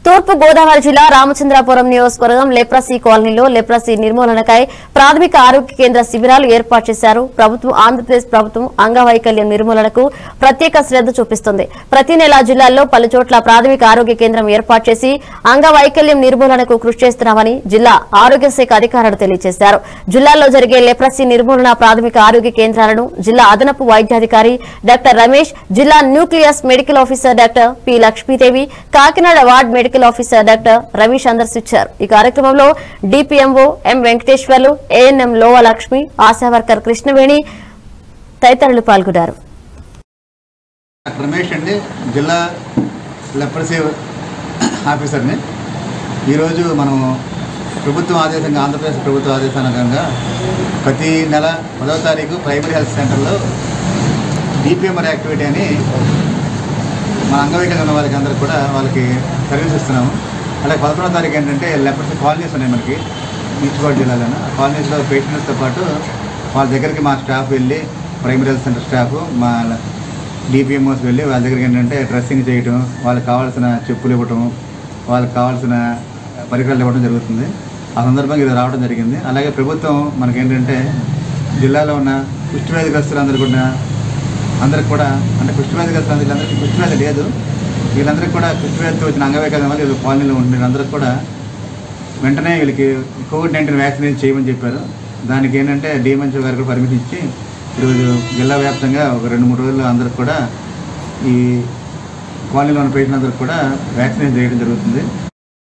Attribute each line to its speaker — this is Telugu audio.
Speaker 1: తూర్పు గోదావరి జిల్లా రామచంద్రాపురం నియోజకవర్గం లెప్రసీ కాలనీలో లెప్రసీ నిర్మూలనకై ప్రాథమిక ఆరోగ్య కేంద్ర శిబిరాలు ఏర్పాటు చేశారు ప్రభుత్వం ఆంధ్రప్రదేశ్ ప్రభుత్వం అంగవైకల్యం నిర్మూలనకు ప్రత్యేక శ్రద్ధ చూపిస్తుంది ప్రతి నెల జిల్లాల్లో పలు చోట్ల ప్రాథమిక ఆరోగ్య కేంద్రం ఏర్పాటు చేసి అంగవైకల్యం నిర్మూలనకు కృషి చేస్తున్నామని జిల్లా ఆరోగ్య శాఖ అధికారులు తెలియజేశారు జిల్లాలో జరిగే లెప్రసీ నిర్మూలన ప్రాథమిక ఆరోగ్య కేంద్రాలను జిల్లా అదనపు వైద్యాధికారి డాక్టర్ రమేష్ జిల్లా nucleus medical officer doctor P Lakshmidevi Kakinada ward medical officer doctor Ravi సందర్శించారు ఈ కార్యక్రమంలో DPMO M Venkateswarlu ANM Lova Lakshmi ASHA worker Krishnaveni తదితరులు పాల్గొన్నారు
Speaker 2: డాక్టర్ రమేష్ అండి జిల్లా లెప్రసీ ఆఫీసర్ని ఈరోజు మనం ప్రభుత్వం ఆదేశంగా ఆంధ్రప్రదేశ్ ప్రభుత్వ ఆదేశానుగంగా ప్రతి నెల పదవ తారీఖు ప్రైమరీ హెల్త్ సెంటర్లో డిపిఎంఆర్ యాక్టివిటీ అని మన అంగవైకల్యం ఉన్న వాళ్ళకి అందరికి కూడా వాళ్ళకి సర్వీస్ ఇస్తున్నాము అలాగే పదకొండవ తారీఖు ఏంటంటే లెప్రసీ కాలనీస్ ఉన్నాయి మనకి ఈస్ట్గోడ్ జిల్లాలోనే ఆ కాలనీస్లో పేషెంట్స్తో పాటు వాళ్ళ దగ్గరికి మా స్టాఫ్ వెళ్ళి ప్రైమరీ హెల్త్ సెంటర్ స్టాఫ్ మా డిపిఎంఓస్ వెళ్ళి వాళ్ళ దగ్గరికి ఏంటంటే డ్రెస్సింగ్ చేయటం వాళ్ళకి కావాల్సిన చెప్పులు ఇవ్వటం వాళ్ళకి కావాల్సిన పరికరాలు ఇవ్వడం జరుగుతుంది ఆ సందర్భంగా ఇది రావడం జరిగింది అలాగే ప్రభుత్వం మనకేంటంటే జిల్లాలో ఉన్న కుష్టి వ్యాధిగ్రస్తులందరూ కూడా అందరికి కూడా అంటే కుష్టి వ్యాధిగ్రస్తులు వీళ్ళందరికీ కుష్టి వ్యాధి లేదు వీళ్ళందరికీ కూడా కుష్టి వ్యాధితో వచ్చిన అంగవైకల్యం వల్ల వీళ్ళు కాలనీలో ఉండే వీళ్ళందరికీ కూడా వెంటనే వీళ్ళకి కోవిడ్ నైన్టీన్ వ్యాక్సినేషన్ చేయమని చెప్పారు దానికి ఏంటంటే డిఎంహెచ్ఓ గారు కూడా పర్మిషన్ ఇచ్చి ఈరోజు జిల్లా వ్యాప్తంగా ఒక రెండు మూడు రోజులు అందరికి కూడా ఈ కాలనీలో ఉన్న పేషెంట్ అందరికి కూడా వ్యాక్సినేషన్ చేయడం జరుగుతుంది